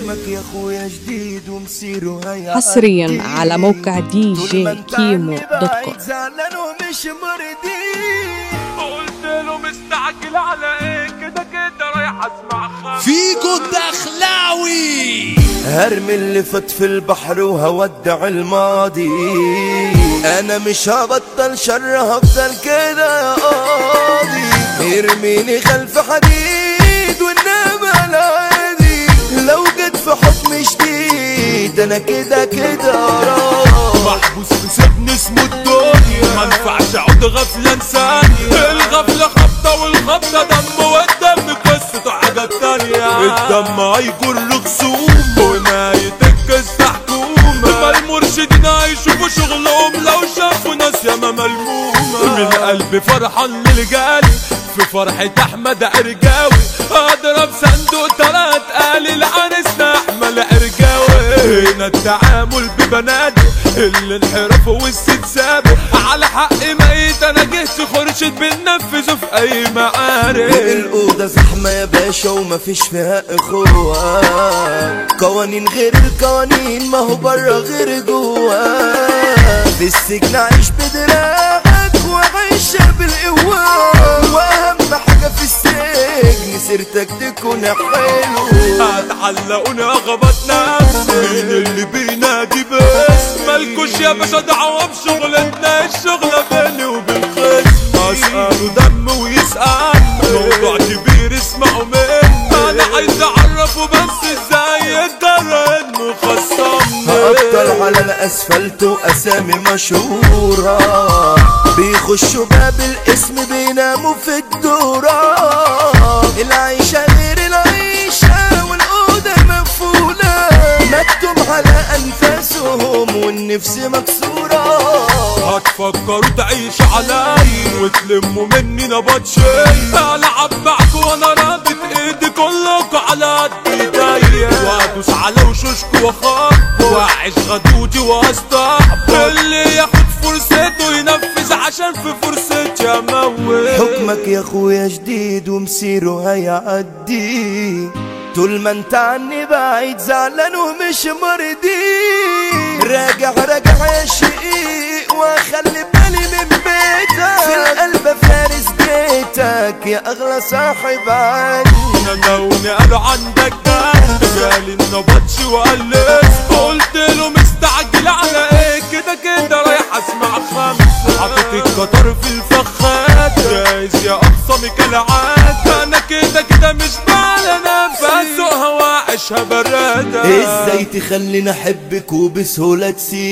حكمك يا اخويا جديد ومسيره هيا حصريا على موقع دي طول جي ما انت كيمو عني دوت بعيد كوم زعلان ومش مرضي قلت له مستعجل على ايه كده كده رايح اسمع خبر فيكو الدخلاوي هرمي اللي فات في البحر وهودع الماضي انا مش هبطل شر هفضل كده يا قاضي ارميني خلف حديد والنعمة العادي لو جيت في حكم شديد انا كده كده راضي محبوس في سجن اسمه الدنيا ما ينفعش اقعد غفلة ثانية الغفلة خبطة والخبطة دم والدم قصته حاجة تانية الدم هيجر خصوم ونهاية القصة حكومة ما المرشدين هيشوفوا شغلهم لو شافوا ناس ياما ملمومة من قلبي فرحان للجالي في فرحة احمد عرجاوي اضرب صندوق تلات قالي لعرسنا احمد عرجاوي هنا التعامل ببنادق اللي انحرف والست سابق على حق ميت انا جهت خرشت بننفذه في اي معارك الأوضة زحمة يا باشا ومفيش فيها إخوة قوانين غير القوانين ما هو برا غير جوا في السجن عيش بدراعك وعيشها بالقوة وأهم حاجة في السجن سيرتك تكون حلوة هتعلقوني اغبط نفسي مين اللي بينادي بس مالكوش يا باشا دعوة بشغلتنا الشغلة بيني وبين خصمي اسأله دم ويسأل موضوع كبير اسمعوا مني انا عايز اعرفه بس ازاي يقدر انه خصمني هأبطل على الأسفلت وأسامي مشهورة بيخشوا باب الاسم بيناموا في الدورة العيشة غير العيشة والأوضة مقفولة مكتوب على أنفاسهم والنفس مكسورة هتفكروا تعيشوا علي وتلموا مني نبات شي العب معاكوا وانا رابط ايدي كلكوا على قد ايديا وادوس على وشوشكوا واخاف واعيش غدودي واستحب اللي ياخد فرصته ينفذ عشان في فرصتي اموت حكمك يا اخويا جديد ومسيره هيعدي طول ما انت عني بعيد زعلان ومش مرضي راجع راجع يا شقيق واخلي بالي من بيتك في القلب فارس بيتك يا اغلى صاحب عندي نوني قالوا عندك ده جالي النبطش وقال لي قلت له مستعجل على ايه كده كده رايح اسمع خمسة حطيت القطر في الفخات جايز يا اقصى كالعادة انا كده كده مش بعلى نفسي بسوقها واعيشها برادة ازاي تخليني احبك وبسهولة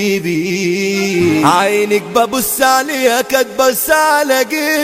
تسيبي عينك ببص عليها كانت بص على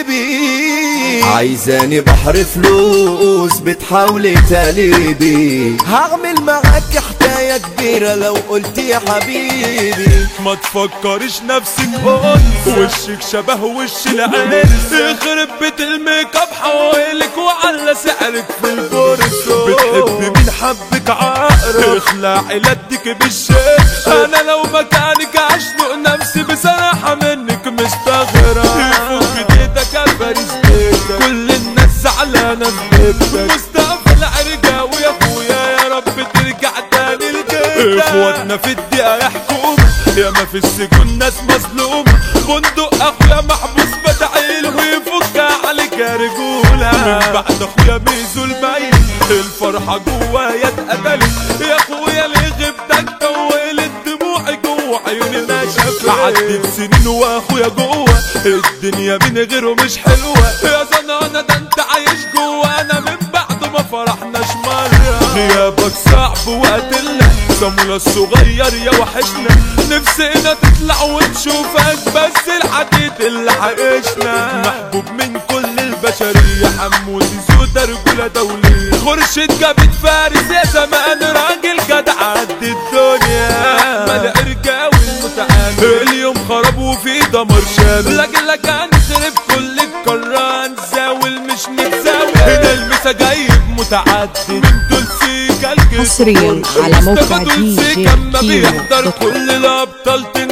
جيبي عايزاني بحر فلوس بتحاولي تقلبي هعمل معاك حكاية كبيرة لو قلت يا حبيبي ما تفكرش نفسك انثى وشك شبه وش العين يخرب بيت الميك اب حوالك وعلى سعرك في البورصة بتحبي مين حبك عقرب اخلعي لدك بالشيء انا لو مكانك اشنق نفسي بصراحة منك مستغرب يفك ايدك يا باريس بيتك كل الناس زعلانة في بيتك مصطفى العرجاوي يا اخويا يا رب ترجع تاني لجيتك اخواتنا في الدقيقة يحكموا يا ما في السجون ناس مظلومة بندق اخويا محبوس بدعيله ويفك عليك يا رجولة من بعد اخويا ميزو الميت الفرحة جوايا اتقتلت يا اخويا ليه غبتك طولت دموعي جوا عيوني ما شافت عدت سنين واخويا جوا الدنيا من غيره مش حلوة يا زنانة ده انت عايش جوانا من بعد ما فرحناش مرة غيابك صعب وقتلنا سمونا الصغير يا وحشنا نفسنا تطلع وتشوفك بس الحديد اللي عايشنا محبوب من كل البشرية حمودي زودة رجولة دولية خرشد جابت فارس يا زمان راجل جدع قد الدنيا احمد ارجاوي المتعامل اليوم خرب وفي دمر شامل لاجلك هنخرب كل القارة نزاول مش نتزاول هنا المسا جايب متعدد من دول سيكا الجسم حصرياً على موقع مصطفى دول دي جي سيكا اما كيمو بيحضر دوت كوم. كل الابطال تنزل